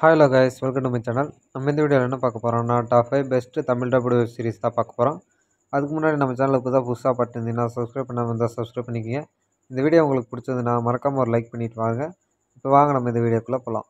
hi hello guys welcome to my channel நம்ம இந்த வீடியோவில் என்ன பார்க்க போகிறோம்னா top five best Tamil double web series தான் பார்க்க போகிறோம் அதுக்கு முன்னாடி நம்ம சேனலுக்கு புதுசாக புதுசாக பார்த்துருந்தீங்கன்னா சப்ஸ்கிரைப் பண்ணாமல் இருந்தால் சப்ஸ்கிரைப் பண்ணிக்கங்க இந்த வீடியோ உங்களுக்கு பிடிச்சதுன்னா மறக்காமல் ஒரு லைக் பண்ணிட்டு வாங்க இப்போ வாங்க நம்ம இந்த வீடியோக்குள்ளே போகலாம்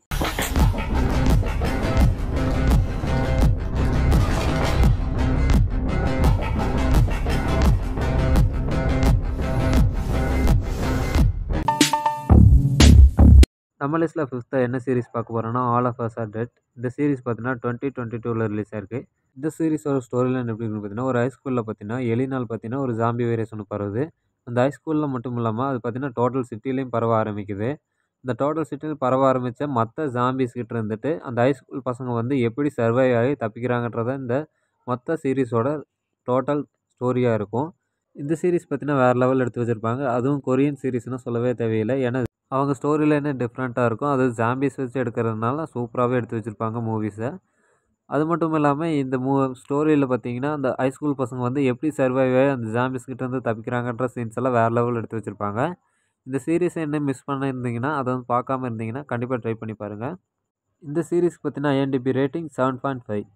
நம்ம லிஸ்ட்டில் ஃபிஃப்த்தாக என்ன சீரிஸ் பார்க்க போகிறோம்னா all of us are dead இந்த சீரிஸ் பார்த்தீங்கன்னா டுவெண்ட்டி டுவெண்ட்டி டூவில் ரிலீஸ் ஆயிருக்கு இந்த சீரிஸோட ஸ்டோரி லைன் எப்படி இருக்குன்னு பார்த்தீங்கன்னா ஒரு ஹைஸ்கூலில் பார்த்தீங்கன்னா எலினால் பார்த்தீங்கன்னா ஒரு ஜாம்பி வைரஸ் ஒன்று பரவுது அந்த ஹைஸ்கூலில் மட்டும் இல்லாமல் அது பார்த்தீங்கன்னா டோட்டல் சிட்டிலையும் பரவ ஆரம்பிக்குது இந்த டோட்டல் சிட்டியில் பரவ ஆரம்பித்த மற்ற ஜாம்பிஸ் கிட்ட இருந்துட்டு அந்த ஹைஸ்கூல் பசங்க வந்து எப்படி சர்வை ஆகி தப்பிக்கிறாங்கன்றத இந்த மொத்த சீரிஸோட டோட்டல் ஸ்டோரியாக இருக்கும் இந்த சீரிஸ் பார்த்தீங்கன்னா வேறு லெவல் எடுத்து வச்சுருப்பாங்க அதுவும் கொரியன் சீரிஸ்னு சொல்லவே தேவையில்லை ஏன்னா அவங்க ஸ்டோரி லைனே டிஃப்ரெண்ட்டாக இருக்கும் அது ஜாம்பிஸ் வச்சு எடுக்கிறதுனால சூப்பராகவே எடுத்து வச்சுருப்பாங்க மூவிஸை அது மட்டும் இல்லாமல் இந்த மூ ஸ்டோரியில் பார்த்தீங்கன்னா அந்த ஹைஸ்கூல் பசங்க வந்து எப்படி சர்வைவ் ஆகி அந்த ஜாம்பிஸ் கிட்ட இருந்து தப்பிக்கிறாங்கன்ற சீன்ஸ் எல்லாம் வேறு லெவல் எடுத்து வச்சுருப்பாங்க இந்த சீரிஸை என்ன மிஸ் பண்ணியிருந்தீங்கன்னா அதை வந்து பார்க்காம இருந்தீங்கன்னா கண்டிப்பாக ட்ரை பண்ணி பாருங்கள் இந்த சீரிஸ் பார்த்தீங்கன்னா IMDB rating seven point five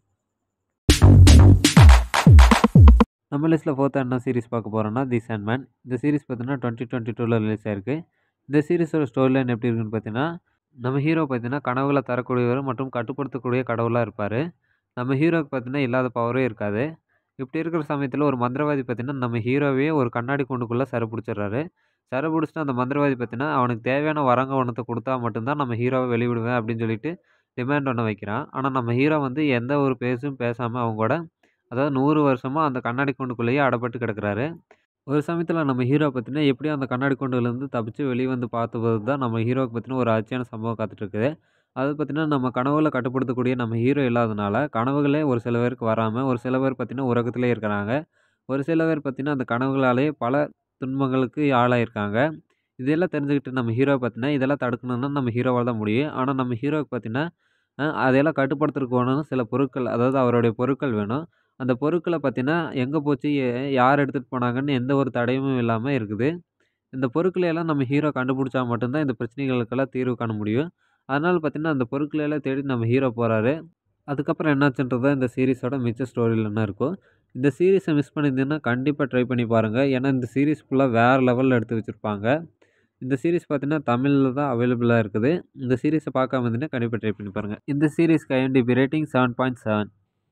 நம்ம லிஸ்ட்டில் ஃபோர்த்து என்ன சீரிஸ் பார்க்க போகிறோம்னா தி மேன் இந்த சீரிஸ் பார்த்தீங்கன்னா டுவெண்ட்டி டுவெண்ட்டி டூவில் ரிலீஸ் ஆயிருக்கு இந்த சீரிஸோட ஸ்டோரி லைன் எப்படி இருக்குன்னு பார்த்தீங்கன்னா நம்ம ஹீரோ பார்த்தீங்கன்னா கனவுகளை தரக்கூடியவர் மற்றும் கட்டுப்படுத்தக்கூடிய கடவுளாக இருப்பார் நம்ம ஹீரோவுக்கு பார்த்தீங்கன்னா இல்லாத பவரே இருக்காது இப்படி இருக்கிற சமயத்தில் ஒரு மந்திரவாதி பார்த்தீங்கன்னா நம்ம ஹீரோவையே ஒரு கண்ணாடி கொண்டுக்குள்ளே சர பிடிச்சிடுறாரு சர பிடிச்சிட்டு அந்த மந்திரவாதி பார்த்தீங்கன்னா அவனுக்கு தேவையான வரங்க ஒன்றத்தை கொடுத்தா மட்டும்தான் நம்ம ஹீரோவை வெளிவிடுவேன் அப்படின்னு சொல்லிட்டு டிமாண்ட் ஒன்று வைக்கிறான் ஆனால் நம்ம ஹீரோ வந்து எந்த ஒரு பேசும் பேசாமல் அவங்க கூட அதாவது நூறு வருஷமாக அந்த கண்ணாடி கொண்டுக்குள்ளேயே அடப்பட்டு கிடக்குறாரு ஒரு சமயத்தில் நம்ம ஹீரோ பார்த்தீங்கன்னா எப்படியும் அந்த கண்ணாடி கொண்டுலேருந்து தப்பிச்சு வெளியே வந்து பார்த்தபோது தான் நம்ம ஹீரோவுக்கு பார்த்தீங்கன்னா ஒரு ஆட்சியான சம்பவம் காத்துட்ருக்குது அது பார்த்தீங்கன்னா நம்ம கனவுல கட்டுப்படுத்தக்கூடிய நம்ம ஹீரோ இல்லாதனால கனவுகளே ஒரு சில பேருக்கு வராமல் ஒரு சில பேர் பார்த்தீங்கன்னா உறக்கத்திலே இருக்கிறாங்க ஒரு சில பேர் பார்த்தீங்கன்னா அந்த கனவுகளாலே பல துன்பங்களுக்கு ஆளாயிருக்காங்க இதெல்லாம் தெரிஞ்சுக்கிட்டு நம்ம ஹீரோ பார்த்தீங்கன்னா இதெல்லாம் தடுக்கணும்னா நம்ம ஹீரோவால் தான் முடியும் ஆனால் நம்ம ஹீரோவுக்கு பார்த்தீங்கன்னா அதையெல்லாம் கட்டுப்படுத்துறதுக்கு வேணும் சில பொருட்கள் அதாவது அவருடைய பொருட்கள் வேணும் அந்த பொருட்களை பார்த்தீங்கன்னா எங்கே போச்சு யார் எடுத்துகிட்டு போனாங்கன்னு எந்த ஒரு தடையும் இல்லாமல் இருக்குது இந்த பொருட்களை எல்லாம் நம்ம ஹீரோ கண்டுபிடிச்சா மட்டும்தான் இந்த பிரச்சனைகளுக்கெல்லாம் தீர்வு காண முடியும் அதனால் பார்த்திங்கன்னா அந்த பொருட்களெல்லாம் தேடி நம்ம ஹீரோ போகிறாரு அதுக்கப்புறம் என்னாச்சுன்றதான் இந்த சீரிஸோட மிச்ச ஸ்டோரியில் என்ன இருக்கும் இந்த சீரீஸை மிஸ் பண்ணியிருந்தீங்கன்னா கண்டிப்பாக ட்ரை பண்ணி பாருங்கள் ஏன்னா இந்த சீரீஸ் ஃபுல்லாக வேறு லெவலில் எடுத்து வச்சுருப்பாங்க இந்த சீரிஸ் பார்த்தீங்கன்னா தமிழில் தான் அவைலபிளாக இருக்குது இந்த சீரிஸை பார்க்காம இருந்தீங்கன்னா கண்டிப்பாக ட்ரை பண்ணி பாருங்கள் இந்த சீரிஸ்க்கு IMDB rating seven point seven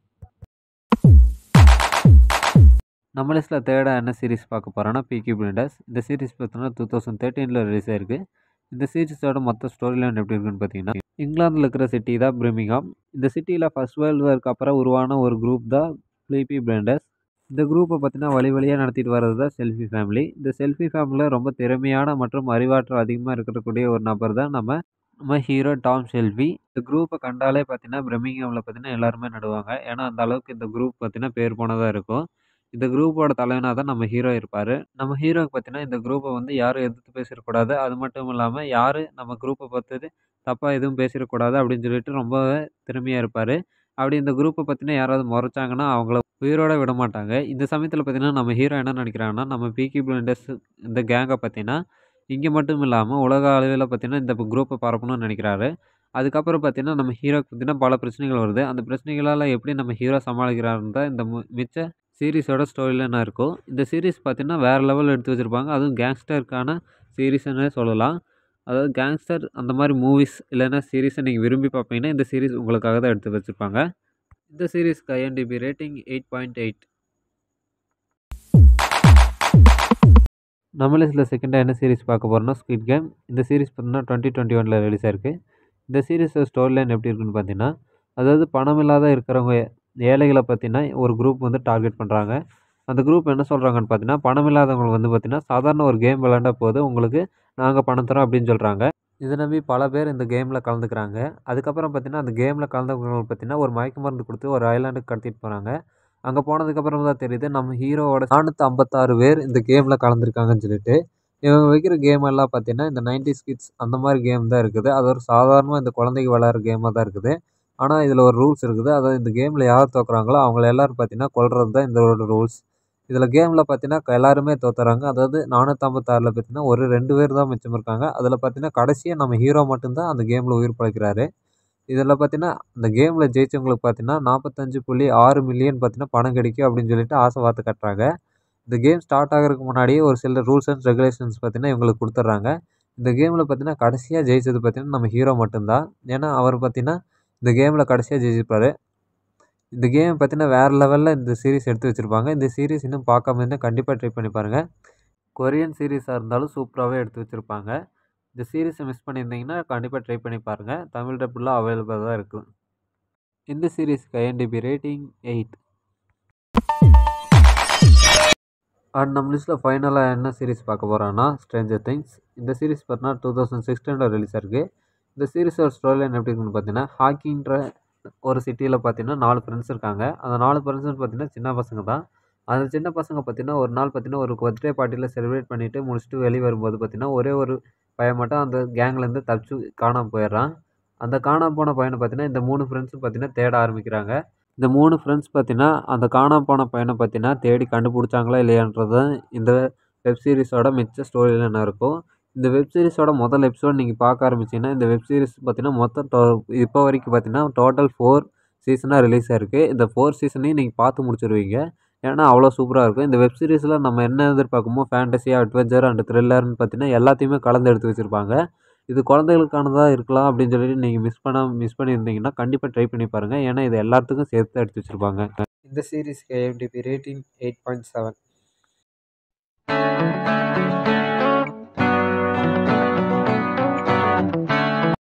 நம்ம லிஸ்ட்டில் தேர்டாக என்ன சீரிஸ் பார்க்க போகிறோன்னா பிகி பிளிண்டர்ஸ் இந்த சீரிஸ் பார்த்தீங்கன்னா டூ தௌசண்ட் தேர்ட்டீனில் ரிலீஸ் ஆயிருக்கு இந்த சீரிஸோட மொத்த ஸ்டோரி லைன் எப்படி இருக்குன்னு பார்த்தீங்கன்னா இங்கிலாந்தில் இருக்கிற சிட்டி தான் பிரிமிங்ஹாம் இந்த சிட்டியில் ஃபஸ்ட் வேர்ல்டு வார்க்கு அப்புறம் உருவான ஒரு குரூப் தான் பிளிபி பிளிண்டர்ஸ் இந்த குரூப்பை பார்த்தீங்கன்னா வழி வழியாக நடத்திட்டு வர்றது தான் செல்ஃபி ஃபேமிலி இந்த செல்ஃபி ஃபேமிலியில் ரொம்ப திறமையான மற்றும் அறிவாற்றல் அதிகமாக இருக்கக்கூடிய ஒரு நபர் தான் நம்ம நம்ம ஹீரோ டாம் ஷெல்வி இந்த குரூப்பை கண்டாலே பார்த்தீங்கன்னா பிரமிங்ஹாமில் பார்த்தீங்கன்னா எல்லாருமே நடுவாங்க ஏன்னா அந்த அளவுக்கு இந்த குரூப் பார்த்தீங்கன்னா பேர் போனதாக இருக்கும் இந்த குரூப்போட தலைவனாக தான் நம்ம ஹீரோ இருப்பார் நம்ம ஹீரோக்கு பார்த்தீங்கன்னா இந்த குரூப்பை வந்து யாரும் எதிர்த்து பேசிடக்கூடாது அது மட்டும் இல்லாமல் யார் நம்ம குரூப்பை பார்த்துட்டு தப்பாக எதுவும் பேசிடக்கூடாது அப்படின்னு சொல்லிட்டு ரொம்ப திறமையாக இருப்பார் அப்படி இந்த குரூப்பை பற்றினா யாராவது முறைச்சாங்கன்னா அவங்கள உயிரோட விட மாட்டாங்க இந்த சமயத்தில் பார்த்தீங்கன்னா நம்ம ஹீரோ என்ன நினைக்கிறாங்கன்னா நம்ம பிகி பிளண்டர்ஸ் இந்த கேங்கை பார்த்தீங்கன்னா இங்கே மட்டும் இல்லாமல் உலக அளவில் பார்த்தீங்கன்னா இந்த குரூப்பை பரப்பணும்னு நினைக்கிறாரு அதுக்கப்புறம் பார்த்தீங்கன்னா நம்ம ஹீரோக்கு பார்த்தீங்கன்னா பல பிரச்சனைகள் வருது அந்த பிரச்சனைகளால் எப்படி நம்ம ஹீரோ சமாளிக்கிறாருன்னு தான் இந்த மிச்ச சீரீஸோட ஸ்டோரியில் என்ன இருக்கும் இந்த சீரீஸ் பார்த்திங்கன்னா வேறு லெவல் எடுத்து வச்சுருப்பாங்க அதுவும் கேங்ஸ்டருக்கான சீரீஸ்னே சொல்லலாம் அதாவது கேங்ஸ்டர் அந்த மாதிரி மூவிஸ் இல்லைன்னா சீரீஸை நீங்கள் விரும்பி பார்ப்பீங்கன்னா இந்த சீரீஸ் உங்களுக்காக தான் எடுத்து வச்சுருப்பாங்க இந்த சீரீஸ்க்கு IMDb rating eight point eight நம்ம லிஸ்ட்டில் செகண்டாக என்ன சீரிஸ் பார்க்க போகிறோம்னா ஸ்குவிட் கேம் இந்த சீரிஸ் பார்த்தீங்கன்னா டுவெண்ட்டி டுவெண்ட்டி ஒனில் ரிலீஸ் ஆயிருக்கு இந்த சீரீஸோட ஸ்டோரி லைன் எப்படி இருக்குன்னு பார்த்தீங்கன்னா அதாவது பணம் இல்லாத இருக்கிறவங்க ஏழைகளை பார்த்தீங்கன்னா ஒரு குரூப் வந்து டார்கெட் பண்ணுறாங்க அந்த குரூப் என்ன சொல்கிறாங்கன்னு பார்த்தீங்கன்னா பணம் இல்லாதவங்க வந்து பார்த்தீங்கன்னா சாதாரண ஒரு கேம் விளாண்டா போது உங்களுக்கு நாங்கள் பணம் தரோம் அப்படின்னு சொல்கிறாங்க இதை நம்பி பல பேர் இந்த கேமில் கலந்துக்கிறாங்க அதுக்கப்புறம் பார்த்தீங்கன்னா அந்த கேமில் கலந்துக்கிறவங்களுக்கு பார்த்தீங்கன்னா ஒரு மயக்க மருந்து கொடுத்து ஒரு ஐலாண்டுக்கு கடத்திட்டு போகிறாங்க அங்கே போனதுக்கப்புறம் தான் தெரியுது நம்ம ஹீரோவோட நானூற்றி ஐம்பத்தாறு பேர் இந்த கேமில் கலந்துருக்காங்கன்னு சொல்லிட்டு இவங்க வைக்கிற கேம் எல்லாம் பார்த்தீங்கன்னா இந்த நைன்டி ஸ்கிட்ஸ் அந்த மாதிரி கேம் தான் இருக்குது அது ஒரு சாதாரணமாக இந்த குழந்தைங்க விளையாடுற கேமாக தான் இருக்குது ஆனால் இதில் ஒரு ரூல்ஸ் இருக்குது அதாவது இந்த கேமில் யார் தோக்குறாங்களோ அவங்கள எல்லோரும் பார்த்தீங்கன்னா கொல்றது தான் இந்த ரூல்ஸ் இதில் கேமில் பார்த்தீங்கன்னா எல்லாருமே தோத்துறாங்க அதாவது நானூற்றம்பத்தாறில் பார்த்தீங்கன்னா ஒரு ரெண்டு பேர் தான் மிச்சம் இருக்காங்க அதில் பார்த்தீங்கன்னா கடைசியாக நம்ம ஹீரோ மட்டும்தான் அந்த கேமில் உயிர் பழைக்கிறாரு இதில் பார்த்தீங்கன்னா இந்த கேமில் ஜெயிச்சவங்களுக்கு பார்த்தீங்கன்னா நாற்பத்தஞ்சு புள்ளி ஆறு மில்லியன் பார்த்தீங்கன்னா பணம் கிடைக்கும் அப்படின்னு சொல்லிட்டு ஆசை வார்த்தை கட்டுறாங்க இந்த கேம் ஸ்டார்ட் ஆகிறதுக்கு முன்னாடியே ஒரு சில ரூல்ஸ் அண்ட் ரெகுலேஷன்ஸ் பார்த்தீங்கன்னா இவங்களுக்கு கொடுத்துட்றாங்க இந்த கேமில் பார்த்தீங்கன்னா கடைசியாக ஜெயிச்சது பார்த்தீங்கன்னா நம்ம ஹீரோ மட்டும்தான் ஏன்னா அவர் பார்த்தீங்கன்னா இந்த கேமில் கடைசியாக ஜெயிச்சிருப்பார் இந்த கேம் பார்த்தீங்கன்னா வேறு லெவலில் இந்த சீரிஸ் எடுத்து வச்சுருப்பாங்க இந்த சீரிஸ் இன்னும் பார்க்காம இருந்தால் கண்டிப்பாக ட்ரை பண்ணி பாருங்கள் கொரியன் சீரீஸாக இருந்தாலும் சூப்பராகவே எடுத்து வச்சுருப்பாங்க இந்த சீரீஸை மிஸ் பண்ணியிருந்தீங்கன்னா கண்டிப்பாக ட்ரை பண்ணி பாருங்கள் தமிழ் டப்புலாம் அவைலபிளாக தான் இருக்கும் இந்த சீரீஸ்க்கு ஐஎன்டிபி ரேட்டிங் எயிட் அண்ட் நம்ம லிஸ்ட்டில் ஃபைனலாக என்ன சீரிஸ் பார்க்க போகிறோன்னா ஸ்ட்ரேஞ்சர் திங்ஸ் இந்த சீரிஸ் பார்த்தீங்கன்னா டூ தௌசண்ட் சிக்ஸ்டீனில் ரிலீஸ் ஆயிருக்கு இந்த சீரிஸோட ஸ்டோரி லைன் எப்படி இருக்குன்னு பார்த்தீங்கன்னா ஹாக்கின்ற ஒரு சிட்டியில் பார்த்தீங்கன்னா நாலு ஃப்ரெண்ட்ஸ் இருக்காங்க அந்த நாலு ஃப்ரெண்ட்ஸ்னு பார்த்தீங்கன்னா சின்ன பசங்க தான் அந்த சின்ன பசங்க பார்த்தீங்கன்னா ஒரு நாள் பார்த்தீங்கன்னா ஒரு பர்த்டே பார்ட்டியில் செலிப்ரேட் பண்ணிவிட்டு முடிச்சுட்டு வெளியே வரும்போது பார்த்தீங்கன்னா ஒரே ஒரு பையன் மட்டும் அந்த கேங்லேருந்து தப்பிச்சு காணாமல் போயிடுறான் அந்த காணாமல் போன பையனை பார்த்தீங்கன்னா இந்த மூணு ஃப்ரெண்ட்ஸும் பார்த்தீங்கன்னா தேட ஆரம்பிக்கிறாங்க இந்த மூணு ஃப்ரெண்ட்ஸ் பார்த்தீங்கன்னா அந்த காணாமல் போன பையனை பார்த்தீங்கன்னா தேடி கண்டுபிடிச்சாங்களா இல்லையான்றது இந்த வெப் சீரிஸோட மிச்ச ஸ்டோரியில் என்ன இருக்கும் இந்த வெப் சீரிஸோட முதல் எபிசோட் நீங்கள் பார்க்க ஆரம்பிச்சிங்கன்னா இந்த வெப் சீரிஸ் பார்த்தீங்கன்னா மொத்தம் டோ இப்போ வரைக்கும் பார்த்தீங்கன்னா டோட்டல் ஃபோர் சீசனாக ரிலீஸ் ஆயிருக்கு இந்த ஃபோர் சீசனையும் நீங்கள் பார்த்து முடிச்சிருவீங்க ஏன்னா அவ்வளோ சூப்பராக இருக்கும் இந்த வெப் சீரிஸில் நம்ம என்ன எதிர்பார்க்குமோ ஃபேண்டஸியாக அட்வென்ச்சர் அண்ட் த்ரில்லர்னு பார்த்தீங்கன்னா எல்லாத்தையுமே கலந்து எடுத்து வச்சுருப்பாங்க இது குழந்தைகளுக்கானதாக இருக்கலாம் அப்படின்னு சொல்லிட்டு நீங்கள் மிஸ் பண்ண மிஸ் பண்ணியிருந்தீங்கன்னா கண்டிப்பாக ட்ரை பண்ணி பாருங்கள் ஏன்னா இது எல்லாத்துக்கும் சேர்த்து எடுத்து வச்சுருப்பாங்க இந்த சீரீஸ்க்கு IMDb rating eight point seven